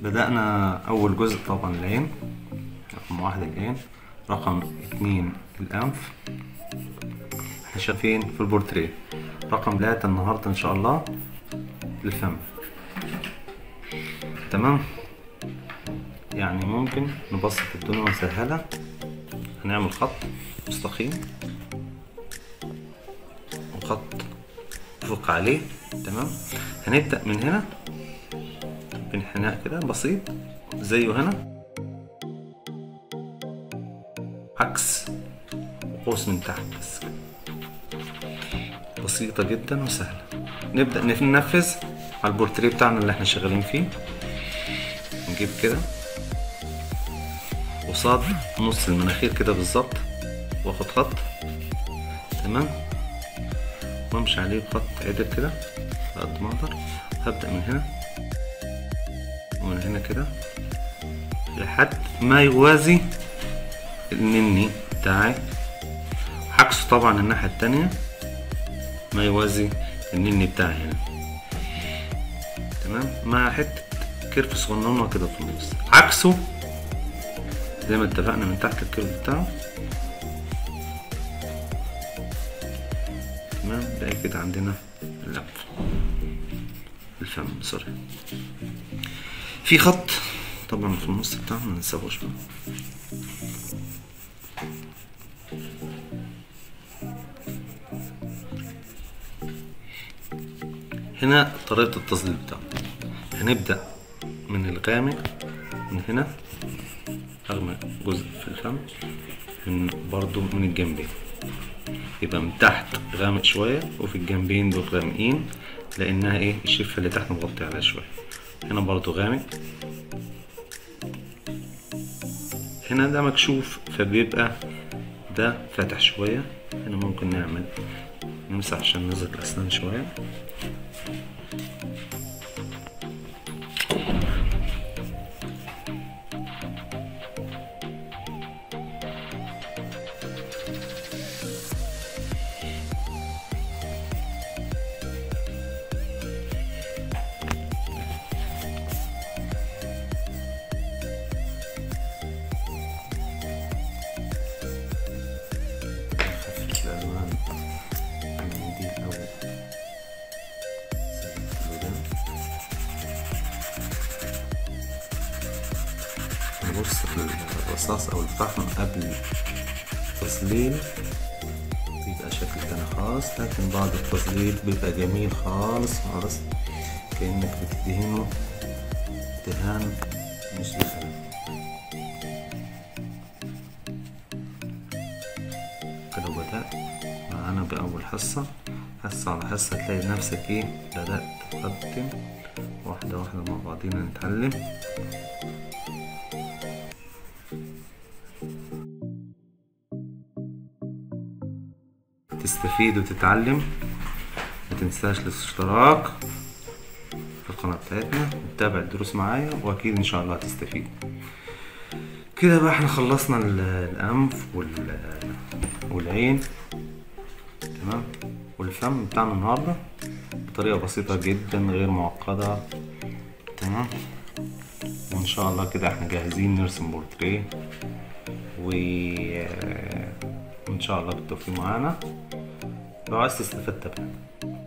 بدأنا أول جزء طبعا العين رقم واحد العين رقم اتنين الأنف احنا شايفين في البورتريه رقم تلاتة النهاردة إن شاء الله الفم تمام يعني ممكن نبسط الدنيا ونسهلها هنعمل خط مستقيم وخط فوق عليه تمام هنبدأ من هنا بانحناء كده بسيط زيه هنا عكس قوس من تحت بس كده. بسيطة جدا وسهلة نبدأ ننفذ على البورتريه بتاعنا اللي احنا شغالين فيه نجيب كده قصاد نص المناخير كده بالظبط واخد خط تمام وامشي عليه بخط عدل كده قد ما اقدر هبدأ من هنا ومن هنا كده لحد ما يوازي النني بتاعي عكسه طبعا الناحية التانية ما يوازي النني بتاعي هنا تمام مع حتة كيرف صغننة كده في النص عكسه زي ما اتفقنا من تحت الكيرف بتاعه تمام بقى كده عندنا اللف الفم سوري في خط طبعا في النص بتاعه ما ننساهوش بقى هنا طريقة التظليل بتاعه هنبدأ من الغامق من هنا أغمق جزء في الفم من برضو من الجنبين يبقى من تحت غامق شوية وفي الجنبين دول غامقين لأنها إيه الشفة اللي تحت مغطي عليها شوية هنا برضو غامق هنا ده مكشوف فبيبقى ده فاتح شوية هنا ممكن نعمل نمسح عشان نزل الأسنان شوية خفيف الألوان المنديل أو الودان نبص في الرصاص أو الفحم قبل التظليل بيبقى شكل تاني خالص لكن بعد التظليل بيبقى جميل خالص خالص كأنك بتدهنه دهان مش دهان كده بدأت معانا بأول حصة حصة على حصة تلاقي نفسك ايه بدأت تقدم واحدة واحدة مع بعضينا نتعلم تستفيد وتتعلم متنساش الاشتراك في القناة بتاعتنا وتتابع الدروس معايا واكيد ان شاء الله هتستفيد كده بقى احنا خلصنا ال- الانف وال والعين تمام والفم بتاعنا النهارده بطريقه بسيطه جدا غير معقده تمام وان شاء الله كده احنا جاهزين نرسم بورتريه و وان شاء الله بالتوفيق معانا لو عايز تستفاد تابعنا